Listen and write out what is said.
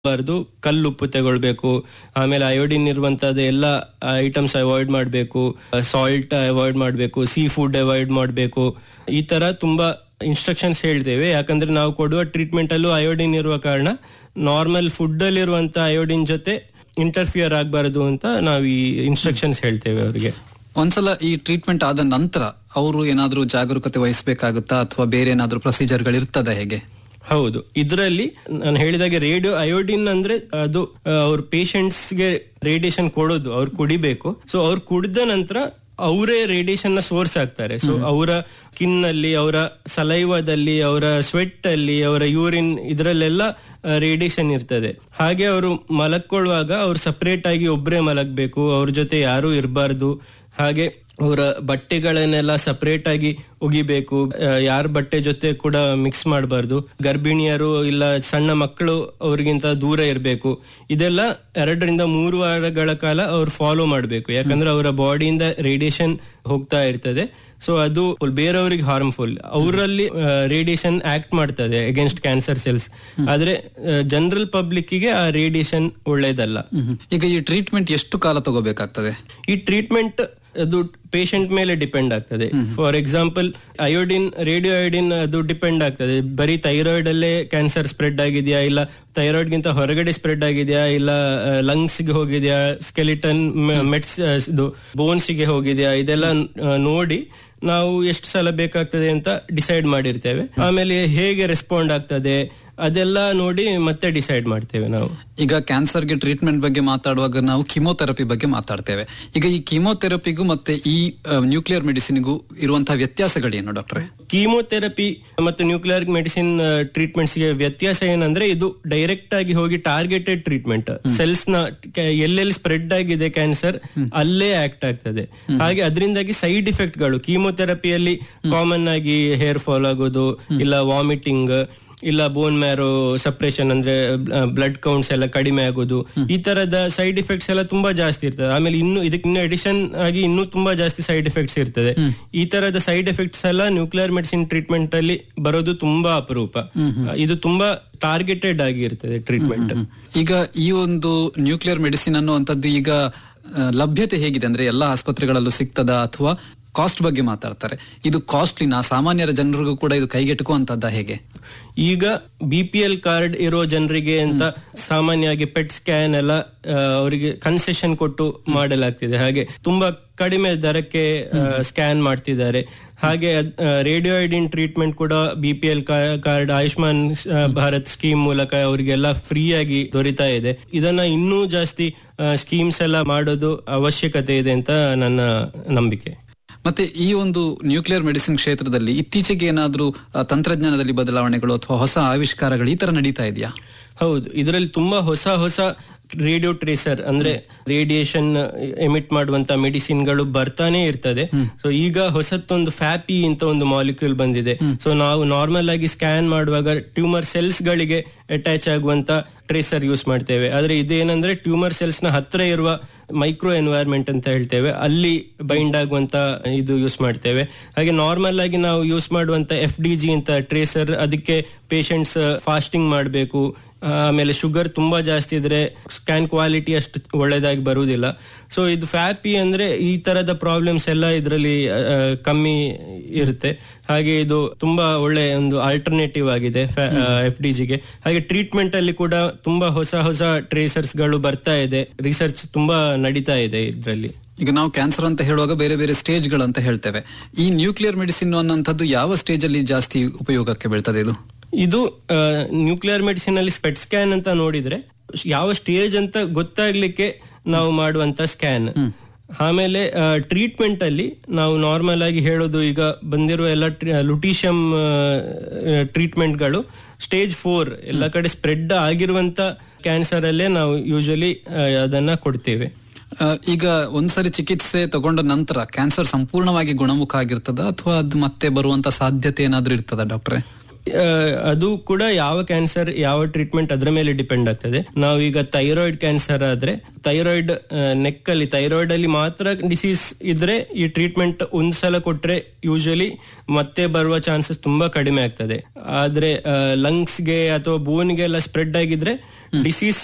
ಬಾರ್ದು ಕಲ್ಲುಪ್ಪು ತಗೊಳ್ಬೇಕು ಆಮೇಲೆ ಅಯೋಡಿನ್ ಇರುವಂತದ್ದು ಎಲ್ಲ ಐಟಮ್ಸ್ ಅವಾಯ್ಡ್ ಮಾಡಬೇಕು ಸಾಲ್ಟ್ ಅವಾಯ್ಡ್ ಮಾಡಬೇಕು ಸೀ ಫುಡ್ ಅವಾಯ್ಡ್ ಮಾಡಬೇಕು ಈ ತರ ತುಂಬಾ ಇನ್ಸ್ಟ್ರಕ್ಷನ್ಸ್ ಹೇಳ್ತೇವೆ ಯಾಕಂದ್ರೆ ನಾವು ಕೊಡುವ ಟ್ರೀಟ್ಮೆಂಟ್ ಅಲ್ಲೂ ಅಯೋಡಿನ್ ಇರುವ ಕಾರಣ ನಾರ್ಮಲ್ ಫುಡ್ ಅಲ್ಲಿರುವಂತ ಅಯೋಡಿನ್ ಜೊತೆ ಇಂಟರ್ಫಿಯರ್ ಆಗಬಾರದು ಅಂತ ನಾವು ಈ ಇನ್ಸ್ಟ್ರಕ್ಷನ್ಸ್ ಹೇಳ್ತೇವೆ ಅವರಿಗೆ ಒಂದ್ಸಲ ಈ ಟ್ರೀಟ್ಮೆಂಟ್ ಆದ ನಂತರ ಅವರು ಏನಾದ್ರೂ ಜಾಗರೂಕತೆ ವಹಿಸಬೇಕಾಗುತ್ತಾ ಅಥವಾ ಬೇರೆ ಏನಾದ್ರೂ ಪ್ರೊಸೀಜರ್ಗಳು ಇರ್ತದ ಹೇಗೆ ಹೌದು ಇದರಲ್ಲಿ ನಾನು ಹೇಳಿದಾಗೆ ರೇಡಿಯೋ ಅಯೋಡಿನ್ ಅಂದ್ರೆ ಅದು ಅವ್ರ ಗೆ ರೇಡಿಯೇಷನ್ ಕೊಡೋದು ಅವ್ರು ಕುಡಿಬೇಕು ಸೊ ಅವ್ರು ಕುಡಿದ ನಂತರ ಅವರೇ ರೇಡಿಯೇಷನ್ ನ ಸೋರ್ಸ್ ಆಗ್ತಾರೆ ಸೊ ಅವರ ಸ್ಕಿನ್ ಅಲ್ಲಿ ಅವರ ಸಲೈವದಲ್ಲಿ ಅವರ ಸ್ವೆಟ್ ಅಲ್ಲಿ ಅವರ ಯೂರಿನ್ ಇದರಲ್ಲೆಲ್ಲ ರೇಡಿಯೇಷನ್ ಇರ್ತದೆ ಹಾಗೆ ಅವರು ಮಲಕ್ಕೊಳ್ಳುವಾಗ ಅವ್ರು ಸಪರೇಟ್ ಆಗಿ ಒಬ್ಬರೇ ಮಲಗಬೇಕು ಅವ್ರ ಜೊತೆ ಯಾರು ಇರಬಾರ್ದು ಹಾಗೆ ಅವರ ಬಟ್ಟೆಗಳನ್ನೆಲ್ಲ ಸಪರೇಟ್ ಆಗಿ ಒಗಿಬೇಕು ಯಾರ ಬಟ್ಟೆ ಜೊತೆ ಕೂಡ ಮಿಕ್ಸ್ ಮಾಡಬಾರ್ದು ಗರ್ಭಿಣಿಯರು ಇಲ್ಲ ಸಣ್ಣ ಮಕ್ಕಳು ಅವ್ರಿಗಿಂತ ದೂರ ಇರಬೇಕು ಇದೆಲ್ಲ ಎರಡರಿಂದ ಮೂರು ವಾರಗಳ ಕಾಲ ಅವ್ರು ಫಾಲೋ ಮಾಡಬೇಕು ಯಾಕಂದ್ರೆ ಅವರ ಬಾಡಿಯಿಂದ ರೇಡಿಯೇಷನ್ ಹೋಗ್ತಾ ಇರ್ತದೆ ಸೊ ಅದು ಬೇರೆಯವ್ರಿಗೆ ಹಾರ್ಮ್ಫುಲ್ ಅವರಲ್ಲಿ ರೇಡಿಯೇಷನ್ ಆಕ್ಟ್ ಮಾಡ್ತದೆ ಅಗೇನ್ಸ್ಟ್ ಕ್ಯಾನ್ಸರ್ ಸೆಲ್ಸ್ ಆದ್ರೆ ಜನರಲ್ ಪಬ್ಲಿಕ್ಕಿಗೆ ಆ ರೇಡಿಯೇಷನ್ ಒಳ್ಳೇದಲ್ಲ ಈಗ ಈ ಟ್ರೀಟ್ಮೆಂಟ್ ಎಷ್ಟು ಕಾಲ ತಗೋಬೇಕಾಗ್ತದೆ ಈ ಟ್ರೀಟ್ಮೆಂಟ್ ಅದು ಪೇಷಂಟ್ ಮೇಲೆ ಡಿಪೆಂಡ್ ಆಗ್ತದೆ for example iodine radio iodine ಅದು ಡಿಪೆಂಡ್ ಆಗ್ತದೆ ಬರೀ ಥೈರಾಯ್ಡ್ ಅಲ್ಲೇ ಕ್ಯಾನ್ಸರ್ ಸ್ಪ್ರೆಡ್ ಆಗಿದೆಯಾ ಇಲ್ಲ ಥೈರಾಯ್ಡ್ ಗಿಂತ ಹೊರಗಡೆ ಸ್ಪ್ರೆಡ್ ಆಗಿದೆಯಾ ಇಲ್ಲ ಲಂಗ್ಸ್ ಗೆ ಹೋಗಿದೆಯಾ ಸ್ಕೆಲಿಟನ್ ಮೆಟ್ಸ್ ಇದು ಬೋನ್ಸ್ ಗೆ ಹೋಗಿದೆಯಾ ಇದೆಲ್ಲ ನೋಡಿ ನಾವು ಎಷ್ಟು ಸಲ ಬೇಕಾಗ್ತದೆ ಅಂತ ಡಿಸೈಡ್ ಮಾಡಿರ್ತೇವೆ ಆಮೇಲೆ ಹೇಗೆ ರೆಸ್ಪಾಂಡ್ ಆಗ್ತದೆ ಅದೆಲ್ಲ ನೋಡಿ ಮತ್ತೆ ಡಿಸೈಡ್ ಮಾಡ್ತೇವೆ ನಾವು ಈಗ ಕ್ಯಾನ್ಸರ್ಗೆ ಟ್ರೀಟ್ಮೆಂಟ್ ಬಗ್ಗೆ ಮಾತಾಡುವಾಗ ನಾವು ಕಿಮೋಥೆರಪಿ ಬಗ್ಗೆ ಮಾತಾಡ್ತೇವೆ ಈಗ ಈ ಕಿಮೋಥೆರಪಿಗೂ ಮತ್ತೆ ಈ ನ್ಯೂಕ್ಲಿಯರ್ ಮೆಡಿಸಿನ್ಗೂ ಇರುವಂತಹ ವ್ಯತ್ಯಾಸಗಳೇನು ಡಾಕ್ಟ್ರೆ ಕೀಮೋಥೆರಪಿ ಮತ್ತು ನ್ಯೂಕ್ಲಿಯರ್ ಮೆಡಿಸಿನ್ ಟ್ರೀಟ್ಮೆಂಟ್ಸ್ ಗೆ ವ್ಯತ್ಯಾಸ ಏನಂದ್ರೆ ಇದು ಡೈರೆಕ್ಟ್ ಆಗಿ ಹೋಗಿ ಟಾರ್ಗೆಟೆಡ್ ಟ್ರೀಟ್ಮೆಂಟ್ ಸೆಲ್ಸ್ ನ ಎಲ್ಲೆಲ್ಲಿ ಸ್ಪ್ರೆಡ್ ಆಗಿದೆ ಕ್ಯಾನ್ಸರ್ ಅಲ್ಲೇ ಆಕ್ಟ್ ಆಗ್ತದೆ ಹಾಗೆ ಅದರಿಂದಾಗಿ ಸೈಡ್ ಇಫೆಕ್ಟ್ ಗಳು ಕೀಮೋಥೆರಪಿಯಲ್ಲಿ ಕಾಮನ್ ಆಗಿ ಹೇರ್ ಫಾಲ್ ಆಗೋದು ಇಲ್ಲ ವಾಮಿಟಿಂಗ್ ಇಲ್ಲ ಬೋನ್ ಮ್ಯಾರೋ ಸಪ್ರೇಷನ್ ಅಂದ್ರೆ ಬ್ಲಡ್ ಕೌಂಟ್ಸ್ ಎಲ್ಲ ಕಡಿಮೆ ಆಗೋದು ಈ ತರದ ಸೈಡ್ ಇಫೆಕ್ಟ್ಸ್ ಎಲ್ಲ ತುಂಬಾ ಜಾಸ್ತಿ ಇರ್ತದೆ ಆಮೇಲೆ ಇನ್ನು ಇದಕ್ಕೆ ಇನ್ನು ಅಡಿಷನ್ ಆಗಿ ಇನ್ನೂ ತುಂಬಾ ಜಾಸ್ತಿ ಸೈಡ್ ಎಫೆಕ್ಟ್ಸ್ ಇರ್ತದೆ ಈ ತರದ ಸೈಡ್ ಎಫೆಕ್ಟ್ಸ್ ಎಲ್ಲ ನ್ಯೂಕ್ಲಿಯರ್ ಮೆಡಿಸಿನ್ ಟ್ರೀಟ್ಮೆಂಟ್ ಅಲ್ಲಿ ಬರೋದು ತುಂಬಾ ಅಪರೂಪ ಇದು ತುಂಬಾ ಟಾರ್ಗೆಟೆಡ್ ಆಗಿ ಇರ್ತದೆ ಟ್ರೀಟ್ಮೆಂಟ್ ಈಗ ಈ ಒಂದು ನ್ಯೂಕ್ಲಿಯರ್ ಮೆಡಿಸಿನ್ ಅನ್ನುವಂಥದ್ದು ಈಗ ಲಭ್ಯತೆ ಹೇಗಿದೆ ಅಂದ್ರೆ ಎಲ್ಲಾ ಆಸ್ಪತ್ರೆಗಳಲ್ಲೂ ಸಿಗ್ತದ ಅಥವಾ ಕಾಸ್ಟ್ ಬಗ್ಗೆ ಮಾತಾಡ್ತಾರೆ ಇದು ಕಾಸ್ಟ್ಲಿನ ಸಾಮಾನ್ಯರ ಜನರಿಗೂ ಕೂಡ ಇದು ಕೈಗೆಟುಕುವಂತದ್ದ ಹೇಗೆ ಈಗ ಬಿ ಪಿ ಎಲ್ ಕಾರ್ಡ್ ಇರೋ ಜನರಿಗೆ ಅಂತ ಸಾಮಾನ್ಯವಾಗಿ ಪೆಟ್ ಸ್ಕ್ಯಾನ್ ಎಲ್ಲ ಅವರಿಗೆ ಕನ್ಸೆಷನ್ ಕೊಟ್ಟು ಮಾಡಲಾಗ್ತಿದೆ ಹಾಗೆ ತುಂಬಾ ಕಡಿಮೆ ದರಕ್ಕೆ ಸ್ಕ್ಯಾನ್ ಮಾಡ್ತಿದ್ದಾರೆ ಹಾಗೆ ರೇಡಿಯೋ ಐಡಿನ್ ಟ್ರೀಟ್ಮೆಂಟ್ ಕೂಡ B P L card Ayushman Bharat scheme ಮೂಲಕ ಅವರಿಗೆಲ್ಲ ಫ್ರೀ ಆಗಿ ದೊರೀತಾ ಇದೆ ಇದನ್ನ ಇನ್ನೂ ಜಾಸ್ತಿ ಸ್ಕೀಮ್ಸ್ ಎಲ್ಲ ಮಾಡೋದು ಅವಶ್ಯಕತೆ ಇದೆ ಅಂತ ನನ್ನ ನಂಬಿಕೆ ಮತ್ತೆ ಈ ಒಂದು ನ್ಯೂಕ್ಲಿಯರ್ ಮೆಡಿಸಿನ್ ಕ್ಷೇತ್ರದಲ್ಲಿ ಇತ್ತೀಚೆಗೆ ಏನಾದ್ರೂ ತಂತ್ರಜ್ಞಾನದಲ್ಲಿ ಬದಲಾವಣೆಗಳು ಅಥವಾ ಹೊಸ ಆವಿಷ್ಕಾರಗಳು ಈ ತರ ನಡೀತಾ ಇದೆಯಾ ಹೌದು ಇದರಲ್ಲಿ ತುಂಬಾ ಹೊಸ ಹೊಸ ರೇಡಿಯೋ ಟ್ರೇಸರ್ ಅಂದ್ರೆ ರೇಡಿಯೇಷನ್ ಎಮಿಟ್ ಮಾಡುವಂತ ಮೆಡಿಸಿನ್ಗಳು ಬರ್ತಾನೆ ಇರ್ತದೆ ಸೊ ಈಗ ಹೊಸತ್ತೊಂದು ಫ್ಯಾಪಿ ಅಂತ ಒಂದು ಮಾಲಿಕ್ಯೂಲ್ ಬಂದಿದೆ ಸೊ ನಾವು ನಾರ್ಮಲ್ ಆಗಿ ಸ್ಕ್ಯಾನ್ ಮಾಡುವಾಗ ಟ್ಯೂಮರ್ ಸೆಲ್ಸ್ ಗಳಿಗೆ ಅಟ್ಯಾಚ್ ಆಗುವಂತ ಟ್ರೇಸರ್ ಯೂಸ್ ಮಾಡ್ತೇವೆ ಆದ್ರೆ ಇದೇನಂದ್ರೆ ಟ್ಯೂಮರ್ ಸೆಲ್ಸ್ ನ ಹತ್ರ ಇರುವ ಮೈಕ್ರೋ ಎನ್ವೈರ್ಮೆಂಟ್ ಅಂತ ಹೇಳ್ತೇವೆ ಅಲ್ಲಿ ಬೈಂಡ್ ಆಗುವಂತ ಇದು ಯೂಸ್ ಮಾಡ್ತೇವೆ ಹಾಗೆ ನಾರ್ಮಲ್ ಆಗಿ ನಾವು ಯೂಸ್ ಮಾಡುವಂತ ಎಫ್ ಡಿ ಜಿ ಅಂತ ಟ್ರೇಸರ್ ಅದಕ್ಕೆ ಪೇಷಂಟ್ಸ್ ಫಾಸ್ಟಿಂಗ್ ಮಾಡಬೇಕು ಆಮೇಲೆ ಶುಗರ್ ತುಂಬಾ ಜಾಸ್ತಿ ಇದ್ರೆ ಸ್ಕ್ಯಾನ್ ಕ್ವಾಲಿಟಿ ಅಷ್ಟು ಒಳ್ಳೇದಾಗಿ ಬರುವುದಿಲ್ಲ ಸೊ ಇದು ಫ್ಯಾಪಿ ಅಂದ್ರೆ ಈ ತರದ ಪ್ರಾಬ್ಲಮ್ಸ್ ಎಲ್ಲ ಇದರಲ್ಲಿ ಕಮ್ಮಿ ಇರುತ್ತೆ ಹಾಗೆ ಇದು ತುಂಬಾ ಒಳ್ಳೆ ಒಂದು ಆಲ್ಟರ್ನೇಟಿವ್ ಆಗಿದೆ ಎಫ್ ಡಿ ಜಿಗೆ ಹಾಗೆ ಟ್ರೀಟ್ಮೆಂಟ್ ಅಲ್ಲಿ ಕೂಡ ತುಂಬಾ ಹೊಸ ಹೊಸ ಟ್ರೇಸರ್ಸ್ ಗಳು ಬರ್ತಾ ಇದೆ ರಿಸರ್ಚ್ ತುಂಬಾ ನಡೀತಾ ಇದೆ ಇದರಲ್ಲಿ ಈಗ ನಾವು ಕ್ಯಾನ್ಸರ್ ಅಂತ ಹೇಳುವಾಗ ಬೇರೆ ಬೇರೆ ಸ್ಟೇಜ್ಗಳು ಅಂತ ಹೇಳ್ತೇವೆ ಈ ನ್ಯೂಕ್ಲಿಯರ್ ಮೆಡಿಸಿನ್ ಅನ್ನೋಂಥದ್ದು ಯಾವ ಸ್ಟೇಜ್ ಅಲ್ಲಿ ಜಾಸ್ತಿ ಉಪಯೋಗಕ್ಕೆ ಬೀಳ್ತದೆ ಇದು ಇದು ನ್ಯೂಕ್ಲಿಯರ್ ಮೆಡಿಸಿನ್ ಅಲ್ಲಿ ಸ್ಪೆಟ್ ಸ್ಕ್ಯಾನ್ ಅಂತ ನೋಡಿದ್ರೆ ಯಾವ ಸ್ಟೇಜ್ ಅಂತ ಗೊತ್ತಾಗ್ಲಿಕ್ಕೆ ನಾವು ಮಾಡುವಂತ ಸ್ಕ್ಯಾನ್ ಆಮೇಲೆ ಟ್ರೀಟ್ಮೆಂಟ್ ಅಲ್ಲಿ ನಾವು ನಾರ್ಮಲ್ ಆಗಿ ಹೇಳೋದು ಈಗ ಬಂದಿರುವ ಎಲ್ಲ ಲುಟೀಷಿಯಂ ಟ್ರೀಟ್ಮೆಂಟ್ಗಳು ಸ್ಟೇಜ್ ಫೋರ್ ಎಲ್ಲ ಕಡೆ ಸ್ಪ್ರೆಡ್ ಆಗಿರುವಂತ ಕ್ಯಾನ್ಸರ್ ಅಲ್ಲೇ ನಾವು ಯೂಶಲಿ ಅದನ್ನ ಕೊಡ್ತೇವೆ ಈಗ ಒಂದ್ಸರಿ ಚಿಕಿತ್ಸೆ ತಗೊಂಡ ನಂತರ ಕ್ಯಾನ್ಸರ್ ಸಂಪೂರ್ಣವಾಗಿ ಗುಣಮುಖ ಆಗಿರ್ತದ ಅಥವಾ ಅದು ಮತ್ತೆ ಬರುವಂತ ಸಾಧ್ಯತೆ ಏನಾದ್ರೂ ಇರ್ತದ ಡಾಕ್ಟ್ರೆ ಆ, ಅದು ಕೂಡ ಯಾವ ಕ್ಯಾನ್ಸರ್ ಯಾವ ಟ್ರೀಟ್ಮೆಂಟ್ ಅದರ ಮೇಲೆ ಡಿಪೆಂಡ್ ಆಗ್ತದೆ ನಾವೀಗ ಥೈರಾಯ್ಡ್ ಕ್ಯಾನ್ಸರ್ ಆದ್ರೆ ಥೈರಾಯ್ಡ್ ನೆಕ್ ಅಲ್ಲಿ ಥೈರಾಯ್ಡ್ ಅಲ್ಲಿ ಮಾತ್ರ ಡಿಸೀಸ್ ಇದ್ರೆ ಈ ಟ್ರೀಟ್ಮೆಂಟ್ ಒಂದ್ಸಲ ಕೊಟ್ರೆ ಯೂಶಲಿ ಮತ್ತೆ ಬರುವ ಚಾನ್ಸಸ್ ತುಂಬಾ ಕಡಿಮೆ ಆಗ್ತದೆ ಆದ್ರೆ ಲಂಗ್ಸ್ಗೆ ಅಥವಾ ಬೋನ್ಗೆ ಎಲ್ಲ ಸ್ಪ್ರೆಡ್ ಆಗಿದ್ರೆ ಡಿಸೀಸ್